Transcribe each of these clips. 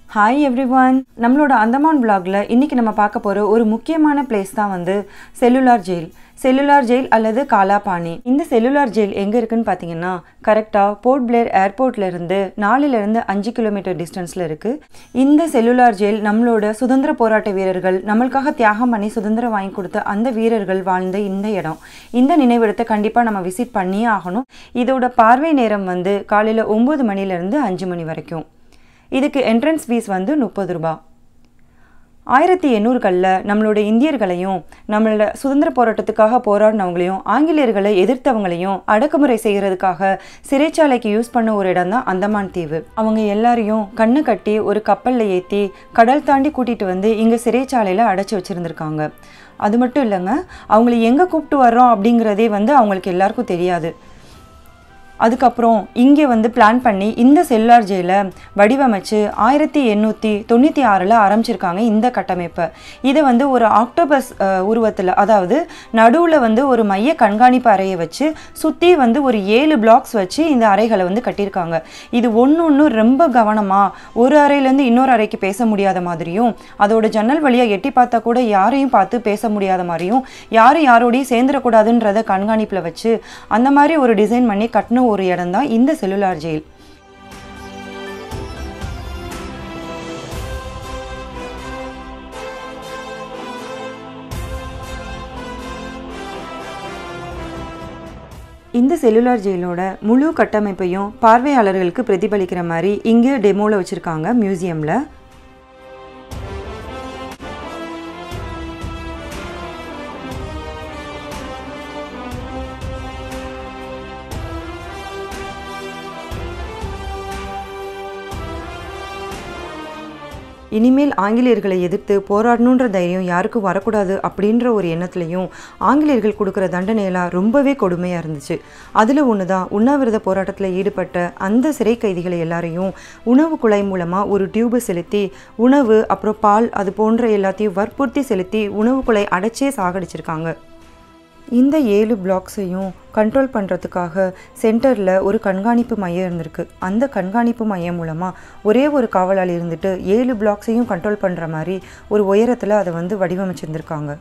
hi everyone நம்மளோட அந்தமான் vlogல இன்னைக்கு நம்ம பார்க்க போகிற ஒரு முக்கியமான பிளேஸ் தான் வந்து செல்லுலார் ஜெயில் செல்லுலார் ஜெயில் அல்லது காலாபாணி இந்த செல்லுலார் ஜெயில் எங்கே இருக்குன்னு பார்த்தீங்கன்னா கரெக்டாக போர்ட் பிளேர் ஏர்போர்ட்ல இருந்து நாலுலேருந்து அஞ்சு கிலோமீட்டர் டிஸ்டன்ஸில் இருக்குது இந்த செல்லுலார் ஜெயில் நம்மளோட சுதந்திர போராட்ட வீரர்கள் நம்மளுக்காக தியாகம் பண்ணி சுதந்திரம் வாங்கி கொடுத்த அந்த வீரர்கள் வாழ்ந்த இந்த இடம் இந்த நினைவிடத்தை கண்டிப்பாக நம்ம விசிட் பண்ணியே ஆகணும் இதோட பார்வை நேரம் வந்து காலையில் ஒம்பது மணிலேருந்து அஞ்சு மணி வரைக்கும் இதுக்கு என்ட்ரன்ஸ் ஃபீஸ் வந்து முப்பது ரூபா ஆயிரத்தி எண்ணூறுகளில் நம்மளோட இந்தியர்களையும் நம்மளோட சுதந்திர போராட்டத்துக்காக போராடினவங்களையும் ஆங்கிலேயர்களை எதிர்த்தவங்களையும் அடக்குமுறை செய்கிறதுக்காக சிறைச்சாலைக்கு யூஸ் பண்ண ஒரு இடம் தான் அந்தமான் தீவு அவங்க எல்லாரையும் கண்ணு கட்டி ஒரு கப்பலில் ஏற்றி கடல் தாண்டி கூட்டிகிட்டு வந்து இங்கே சிறைச்சாலையில் அடைச்சி வச்சுருந்துருக்காங்க அது மட்டும் இல்லைங்க அவங்கள எங்கே கூப்பிட்டு வர்றோம் அப்படிங்கிறதே வந்து அவங்களுக்கு எல்லாருக்கும் தெரியாது அதுக்கப்புறம் இங்கே வந்து பிளான் பண்ணி இந்த செல்லார் ஜெயிலை வடிவமைச்சு ஆயிரத்தி எண்ணூற்றி தொண்ணூற்றி ஆறில் ஆரம்பிச்சிருக்காங்க இந்த கட்டமைப்பை இதை வந்து ஒரு ஆக்டோபஸ் உருவத்தில் அதாவது நடுவில் வந்து ஒரு மைய கண்காணிப்பு அறையை வச்சு சுற்றி வந்து ஒரு ஏழு பிளாக்ஸ் வச்சு இந்த அறைகளை வந்து கட்டியிருக்காங்க இது ஒன்று ஒன்று ரொம்ப கவனமாக ஒரு அறையிலேருந்து இன்னொரு அறைக்கு பேச முடியாத மாதிரியும் அதோட ஜன்னல் வழியாக எட்டி பார்த்தா கூட யாரையும் பார்த்து பேச முடியாத மாதிரியும் யாரும் யாரோடையும் சேர்ந்துடக்கூடாதுன்றத கண்காணிப்பில் வச்சு அந்த மாதிரி ஒரு டிசைன் பண்ணி கட்டின ஒரு இடம் தான் இந்த செல்லுலார் ஜெயில் இந்த செல்லுலார் ஜெயிலோட முழு கட்டமைப்பையும் பார்வையாளர்களுக்கு பிரதிபலிக்கிற மாதிரி இங்கே டெமோவில் வச்சுருக்காங்க மியூசியமில் இனிமேல் ஆங்கிலேயர்களை எதிர்த்து போராடணுன்ற தைரியம் யாருக்கும் வரக்கூடாது அப்படின்ற ஒரு எண்ணத்துலையும் ஆங்கிலேயர்கள் கொடுக்குற தண்டனையெல்லாம் ரொம்பவே கொடுமையாக இருந்துச்சு அதில் ஒன்று தான் உண்ணாவிரத போராட்டத்தில் ஈடுபட்ட அந்த சிறை கைதிகளை எல்லாரையும் உணவு குழாய் மூலமாக ஒரு டியூபை செலுத்தி உணவு அப்புறம் பால் அது போன்ற எல்லாத்தையும் வற்புறுத்தி செலுத்தி உணவு குழாய் அடைச்சே சாகடிச்சிருக்காங்க இந்த ஏழு பிளாக்ஸையும் கண்ட்ரோல் பண்ணுறதுக்காக சென்டரில் ஒரு கண்காணிப்பு மையம் இருந்திருக்கு அந்த கண்காணிப்பு மையம் மூலமாக ஒரே ஒரு காவலாளி இருந்துட்டு ஏழு பிளாக்ஸையும் கண்ட்ரோல் பண்ணுற மாதிரி ஒரு உயரத்தில் அதை வந்து வடிவமைச்சிருந்திருக்காங்க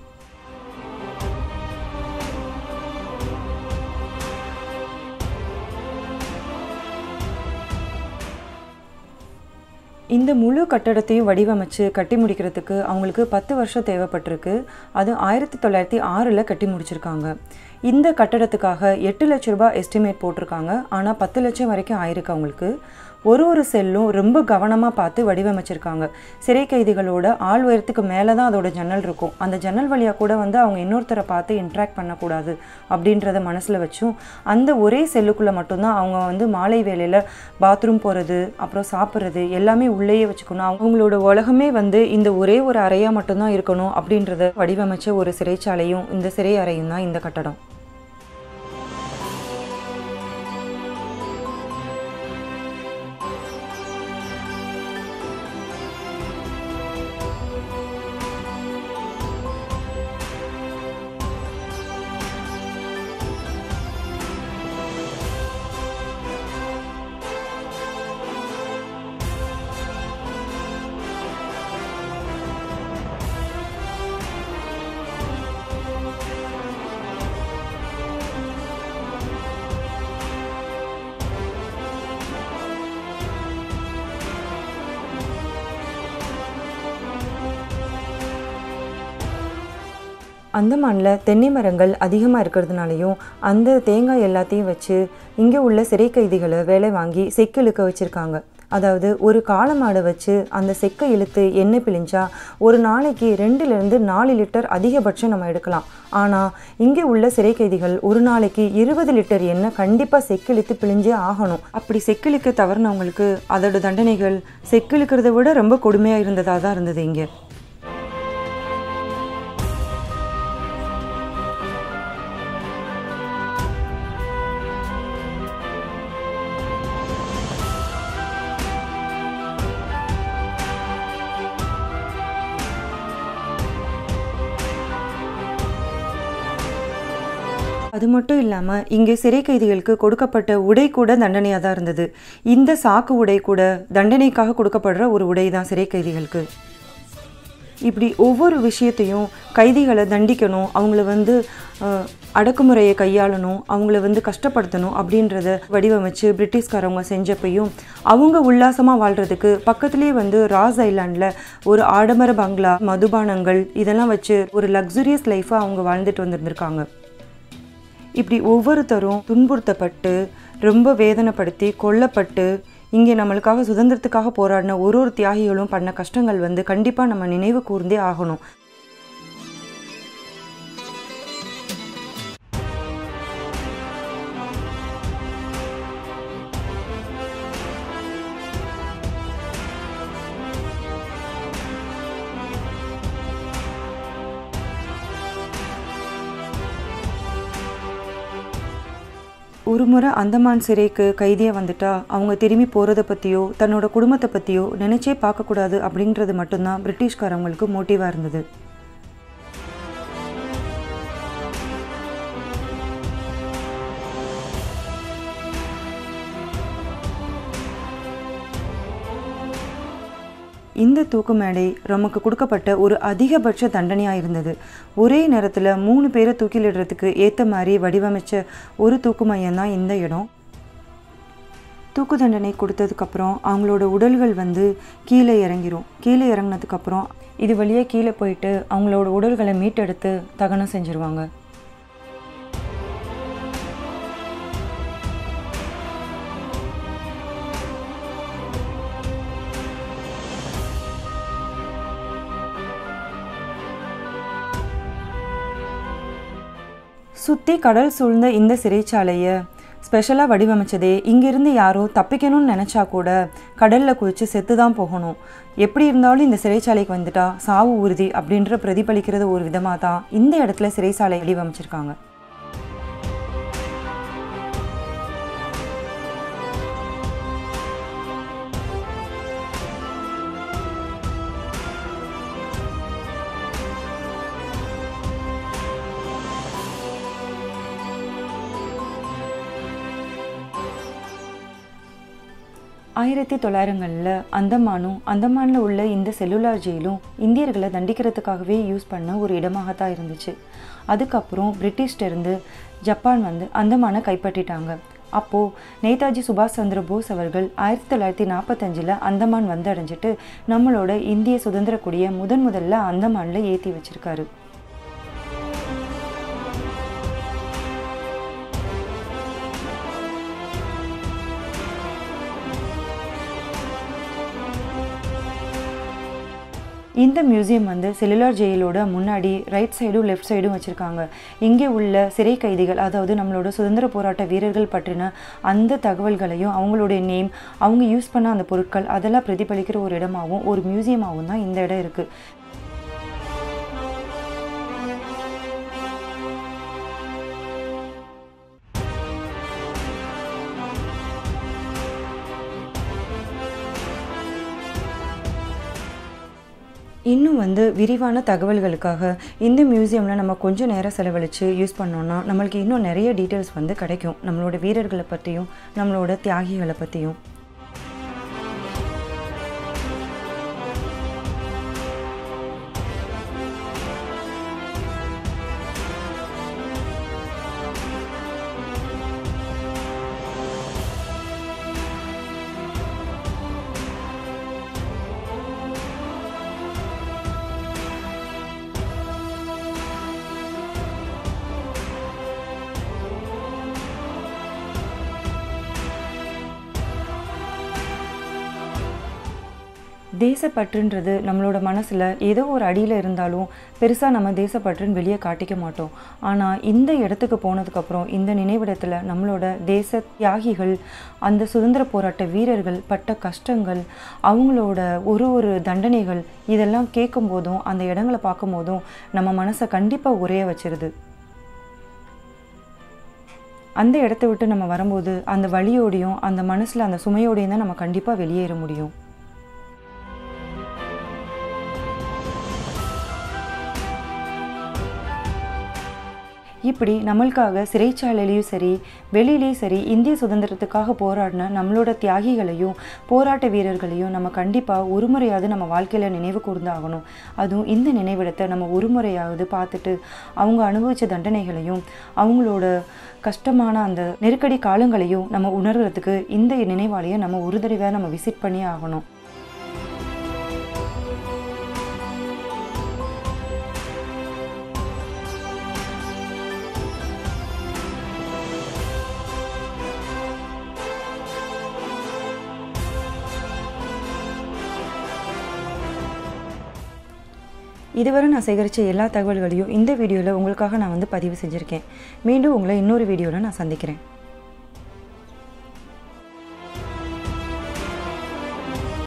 இந்த முழு கட்டடத்தையும் வடிவமைச்சு கட்டி முடிக்கிறதுக்கு அவங்களுக்கு பத்து வருஷம் தேவைப்பட்டிருக்கு அது ஆயிரத்தி தொள்ளாயிரத்தி ஆறில் கட்டி முடிச்சிருக்காங்க இந்த கட்டடத்துக்காக எட்டு லட்ச ரூபாய் எஸ்டிமேட் போட்டிருக்காங்க ஆனால் பத்து லட்சம் வரைக்கும் ஆயிருக்கு அவங்களுக்கு ஒரு ஒரு செல்லும் ரொம்ப கவனமாக பார்த்து வடிவமைச்சிருக்காங்க சிறை கைதிகளோட ஆள் உயரத்துக்கு மேலே தான் அதோட ஜன்னல் இருக்கும் அந்த ஜன்னல் வழியாக கூட வந்து அவங்க இன்னொருத்தரை பார்த்து இன்ட்ராக்ட் பண்ணக்கூடாது அப்படின்றத மனசில் வச்சும் அந்த ஒரே செல்லுக்குள்ளே மட்டும்தான் அவங்க வந்து மாலை வேலையில் பாத்ரூம் போகிறது அப்புறம் சாப்பிட்றது எல்லாமே உள்ளேயே வச்சுக்கணும் அவங்களோட உலகமே வந்து இந்த ஒரே ஒரு அறையாக மட்டும்தான் இருக்கணும் அப்படின்றத வடிவமைச்ச ஒரு சிறைச்சாலையும் இந்த சிறை அறையும் தான் இந்த கட்டடம் அந்தமானில் தென்னை மரங்கள் அதிகமாக இருக்கிறதுனாலையும் அந்த தேங்காய் எல்லாத்தையும் வச்சு இங்கே உள்ள சிறை கைதிகளை வேலை வாங்கி செக்கு இழுக்க வச்சுருக்காங்க அதாவது ஒரு காளமாடை வச்சு அந்த செக்கை இழுத்து எண்ணெய் பிழிஞ்சா ஒரு நாளைக்கு ரெண்டுலேருந்து நாலு லிட்டர் அதிகபட்சம் நம்ம எடுக்கலாம் ஆனால் இங்கே உள்ள சிறை கைதிகள் ஒரு நாளைக்கு இருபது லிட்டர் எண்ணெய் கண்டிப்பாக செக்கிழுத்து பிழிஞ்சே ஆகணும் அப்படி செக்கிழுக்க தவறினவங்களுக்கு அதோட தண்டனைகள் செக்கிழுக்கிறத விட ரொம்ப கொடுமையாக இருந்ததாக தான் இருந்தது இங்கே அது மட்டும் இல்லாமல் இங்கே சிறை கைதிகளுக்கு கொடுக்கப்பட்ட உடை கூட தண்டனையாக தான் இருந்தது இந்த சாக்கு உடை கூட தண்டனைக்காக கொடுக்கப்படுற ஒரு உடை தான் சிறை கைதிகளுக்கு இப்படி ஒவ்வொரு விஷயத்தையும் கைதிகளை தண்டிக்கணும் அவங்கள வந்து அஹ், அடக்குமுறையை கையாளணும் அவங்கள வந்து கஷ்டப்படுத்தணும் அப்படின்றத வடிவமைச்சு பிரிட்டிஷ்காரவங்க செஞ்சப்பையும் அவங்க உல்லாசமாக வாழ்கிறதுக்கு பக்கத்துலேயே வந்து ராஸ் ஐலாண்டில் ஒரு ஆடம்பர பங்களா மதுபானங்கள் இதெல்லாம் வச்சு ஒரு லக்ஸுரியஸ் லைஃப்பை அவங்க வாழ்ந்துட்டு வந்திருந்திருக்காங்க இப்படி ஒவ்வொருத்தரும் துன்புறுத்தப்பட்டு ரொம்ப வேதனைப்படுத்தி கொல்லப்பட்டு இங்கே நம்மளுக்காக சுதந்திரத்துக்காக போராடின ஒரு ஒரு தியாகிகளும் பண்ண கஷ்டங்கள் வந்து கண்டிப்பாக நம்ம நினைவு கூர்ந்தே ஆகணும் ஒரு முறை அந்தமான் சிறைக்கு கைதியாக வந்துட்டா அவங்க திரும்பி போகிறத பற்றியோ தன்னோட குடும்பத்தை பற்றியோ நினச்சே பார்க்கக்கூடாது அப்படின்றது மட்டும்தான் பிரிட்டிஷ்காரவங்களுக்கு மோட்டிவாக இருந்தது இந்த தூக்கு மேடை நமக்கு கொடுக்கப்பட்ட ஒரு அதிகபட்ச தண்டனையாக இருந்தது ஒரே நேரத்தில் மூணு பேரை தூக்கிலிடுறதுக்கு ஏற்ற மாதிரி வடிவமைச்ச ஒரு தூக்கு மையம் தான் இந்த இடம் தூக்கு தண்டனை கொடுத்ததுக்கப்புறம் அவங்களோட உடல்கள் வந்து கீழே இறங்கிரும் கீழே இறங்கினதுக்கப்புறம் இது வழியே கீழே போயிட்டு அவங்களோட உடல்களை மீட்டெடுத்து தகனம் செஞ்சுருவாங்க சுற்றி கடல் சூழ்ந்த இந்த சிறைச்சாலையை ஸ்பெஷலாக வடிவமைச்சதே இங்கிருந்து யாரோ தப்பிக்கணும்னு நினச்சா கூட கடலில் குதித்து செத்து தான் போகணும் எப்படி இருந்தாலும் இந்த சிறைச்சாலைக்கு வந்துட்டா சாவு உறுதி அப்படின்ற பிரதிபலிக்கிறது ஒரு விதமாக தான் இந்த இடத்துல சிறைச்சாலை வடிவமைச்சிருக்காங்க ஆயிரத்தி தொள்ளாயிரங்களில் அந்தமானும் அந்தமானில் உள்ள இந்த செல்லுலார் ஜெயிலும் இந்தியர்களை தண்டிக்கிறதுக்காகவே யூஸ் பண்ண ஒரு இடமாகத்தான் இருந்துச்சு அதுக்கப்புறம் பிரிட்டிஷ்ட இருந்து ஜப்பான் வந்து அந்தமானை கைப்பற்றிட்டாங்க அப்போது நேதாஜி சுபாஷ் சந்திர போஸ் அவர்கள் ஆயிரத்தி தொள்ளாயிரத்தி நாற்பத்தஞ்சில் அந்தமான் வந்து அடைஞ்சிட்டு நம்மளோட இந்திய சுதந்திர கொடியை முதன் முதல்ல அந்தமானில் ஏற்றி வச்சிருக்காரு இந்த மியூசியம் வந்து செல்லுலார் ஜெயிலோட முன்னாடி ரைட் சைடும் லெஃப்ட் சைடும் வச்சுருக்காங்க இங்கே உள்ள சிறை கைதிகள் அதாவது நம்மளோட சுதந்திர போராட்ட வீரர்கள் பற்றின அந்த தகவல்களையும் அவங்களுடைய நேம் அவங்க யூஸ் பண்ண அந்த பொருட்கள் அதெல்லாம் பிரதிபலிக்கிற ஒரு இடமாகவும் ஒரு மியூசியமாகவும் தான் இந்த இடம் இருக்குது இன்னும் வந்து விரிவான தகவல்களுக்காக இந்த மியூசியமில் நம்ம கொஞ்சம் நேரம் செலவழித்து யூஸ் பண்ணோன்னா நம்மளுக்கு இன்னும் நிறைய டீட்டெயில்ஸ் வந்து கிடைக்கும் நம்மளோட வீரர்களை பற்றியும் நம்மளோட தியாகிகளை பற்றியும் தேசப்பற்றுன்றது நம்மளோட மனசில் ஏதோ ஒரு அடியில் இருந்தாலும் பெருசாக நம்ம தேசப்பற்றுன்னு வெளியே காட்டிக்க மாட்டோம் ஆனால் இந்த இடத்துக்கு போனதுக்கப்புறம் இந்த நினைவிடத்தில் நம்மளோட தேச தியாகிகள் அந்த சுதந்திர போராட்ட வீரர்கள் பட்ட கஷ்டங்கள் அவங்களோட ஒரு ஒரு தண்டனைகள் இதெல்லாம் கேட்கும் போதும் அந்த இடங்களை பார்க்கும் போதும் நம்ம மனசை கண்டிப்பாக உரைய வச்சிருது அந்த இடத்த விட்டு நம்ம வரும்போது அந்த வழியோடையும் அந்த மனசில் அந்த சுமையோடையும் தான் நம்ம கண்டிப்பாக வெளியேற முடியும் இப்படி நம்மளுக்காக சிறைச்சாலையிலையும் சரி வெளியிலையும் சரி இந்திய சுதந்திரத்துக்காக போராடின நம்மளோட தியாகிகளையும் போராட்ட வீரர்களையும் நம்ம கண்டிப்பாக ஒரு முறையாவது நம்ம வாழ்க்கையில் நினைவு கூர்ந்தாகணும் அதுவும் இந்த நினைவிடத்தை நம்ம ஒரு முறையாவது பார்த்துட்டு அவங்க அனுபவித்த தண்டனைகளையும் அவங்களோட கஷ்டமான அந்த நெருக்கடி காலங்களையும் நம்ம உணர்கிறதுக்கு இந்த நினைவாலயை நம்ம ஒரு தடவை நம்ம விசிட் பண்ணி ஆகணும் இதுவரை நான் சேகரித்த எல்லா தகவல்களையும் இந்த வீடியோவில் உங்களுக்காக நான் வந்து பதிவு செஞ்சுருக்கேன் மீண்டும் உங்களை இன்னொரு வீடியோவில் நான் சந்திக்கிறேன்